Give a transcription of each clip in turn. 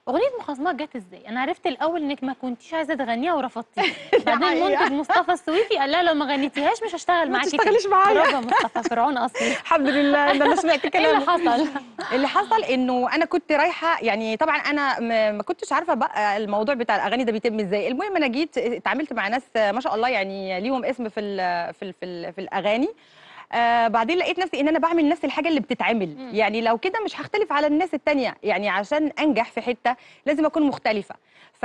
اغنيه مخاصمات جت ازاي انا عرفت الاول انك ما كنتيش عايزه تغنيها ورفضتيها بعدين حقيقة. المنتج مصطفى السويفي قال لها لو ما غنيتيهاش مش هشتغل ما معاكي تشتغليش تاني. معايا. برافو يا مصطفى فرعون اصلي الحمد لله ان انا سمعت ايه كلامه اللي حصل اللي حصل انه انا كنت رايحه يعني طبعا انا م- ما كنتش عارفه بقى الموضوع بتاع الاغاني ده بيتم ازاي المهم انا جيت اتعاملت مع ناس ما شاء الله يعني ليهم اسم في ال في ال في, ال في الاغاني آه بعدين لقيت نفسي ان انا بعمل نفس الحاجه اللي بتتعمل مم. يعني لو كده مش هختلف على الناس التانية يعني عشان انجح في حته لازم اكون مختلفه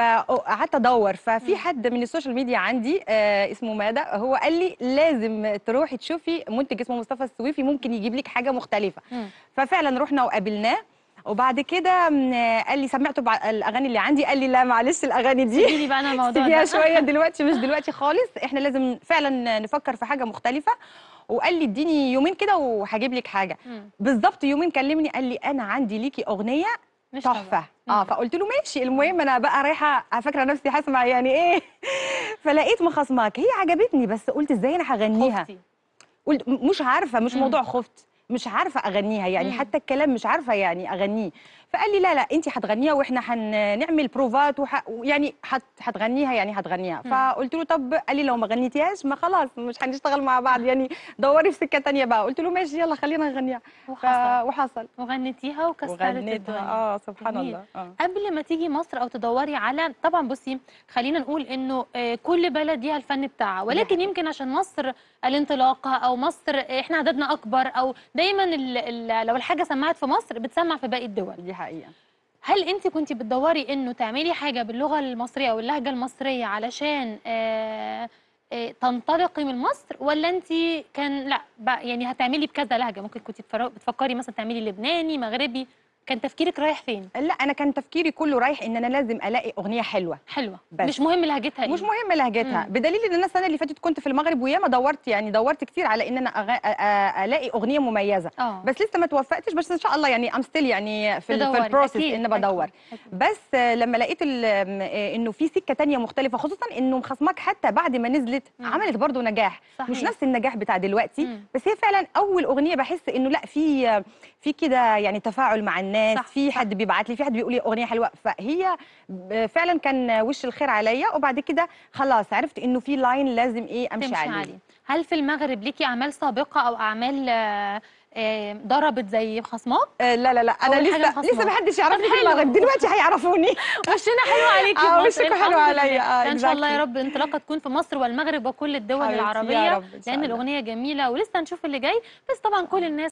فقعدت ادور ففي مم. حد من السوشيال ميديا عندي آه اسمه مادة هو قال لي لازم تروحي تشوفي منتج اسمه مصطفى السويفي ممكن يجيب لك حاجه مختلفه مم. ففعلا رحنا وقابلناه وبعد كده م، قال لي سمعته بع- الاغاني اللي عندي قال لي لا معلش الاغاني دي قولي لي بقى انا الموضوع سيبيها ده شويه دلوقتي مش دلوقتي خالص احنا لازم فعلا نفكر في حاجه مختلفه وقال لي اديني يومين كده وهجيب لك حاجه مم. بالظبط يومين كلمني قال لي انا عندي ليكي اغنيه مش تحفه طبعا. اه مم. فقلت له ماشي المهم انا بقى رايحه فاكره نفسي هسمع يعني ايه فلقيت مخاصماك هي عجبتني بس قلت ازاي انا هغنيها خفتي. قلت م- مش عارفه مش مم. موضوع خفت مش عارفه اغنيها يعني مم. حتى الكلام مش عارفه يعني اغنيه فقال لي لا لا انت هتغنيها واحنا هنعمل بروفات وح... يعني هت... هتغنيها يعني هتغنيها مم. فقلت له طب قال لي لو ما غنيتيهاش ما خلاص مش هنشتغل مع بعض يعني دوري في سكه تانية بقى قلت له ماشي يلا خلينا نغنيها ف... وحصل وحصل وغنيتيها وكسرت وغنيتها الدنيا اه سبحان جميل. الله اه قبل ما تيجي مصر او تدوري على طبعا بصي خلينا نقول انه آه، كل بلد ليها الفن بتاعها ولكن حقيقة. يمكن عشان مصر الانطلاقه او مصر آه، احنا عددنا اكبر او دايما ال ال لو الحاجه سمعت في مصر بتسمع في باقي الدول دي حقيقه هل انت كنت بتدوري انه تعملي حاجه باللغه المصريه او اللهجه المصريه علشان آه آه تنطلقي من مصر ولا انت كان لا بقى يعني هتعملي بكذا لهجه ممكن كنت بتفر- بتفكري مثلا تعملي لبناني مغربي كان تفكيرك رايح فين لا انا كان تفكيري كله رايح ان انا لازم الاقي اغنيه حلوه حلوه بس. مش مهم لهجتها ايه مش مهم لهجتها مم. بدليل ان انا السنه اللي فاتت كنت في المغرب وياما دورت يعني دورت كتير على ان انا أغ... أ- أ- الاقي اغنيه مميزه اه بس لسه ما توفقتش بس ان شاء الله يعني ام ستيل يعني في ال- في تدوري. البروسيس أكيد، ان بدور أكيد، أكيد. بس آه، لما لقيت ال- آم، آه، انه في سكه تانية مختلفه خصوصا انه مخصماك حتى بعد ما نزلت مم. عملت برضو نجاح صحيح. مش نفس النجاح بتاع دلوقتي مم. بس هي فعلا اول اغنيه بحس انه لا في آه، في كده يعني تفاعل مع الناس صح، في صح. حد بيبعت لي في حد بيقول لي اغنيه حلوه فهي ب- فعلا كان وش الخير عليا وبعد كده خلاص عرفت انه في لاين لازم ايه امشي تمشي عليه عليه هل في المغرب ليكي اعمال سابقه او اعمال آه، آه، ضربت زي خصماك آه لا لا لا انا أول حاجة لسه خصمك. لسه ما حدش يعرفني طب في حلو. المغرب دلوقتي هيعرفوني وشنا حلو عليكي في آه، مصر، وشكوا حلو الحمد عليا، لله. آه، لا، ان شاء الله يا exactly. رب انطلاقه تكون في مصر والمغرب وكل الدول حبيبتي، يا العربيه رب إن شاء لان الله. الاغنيه جميله ولسه هنشوف اللي جاي بس طبعا كل الناس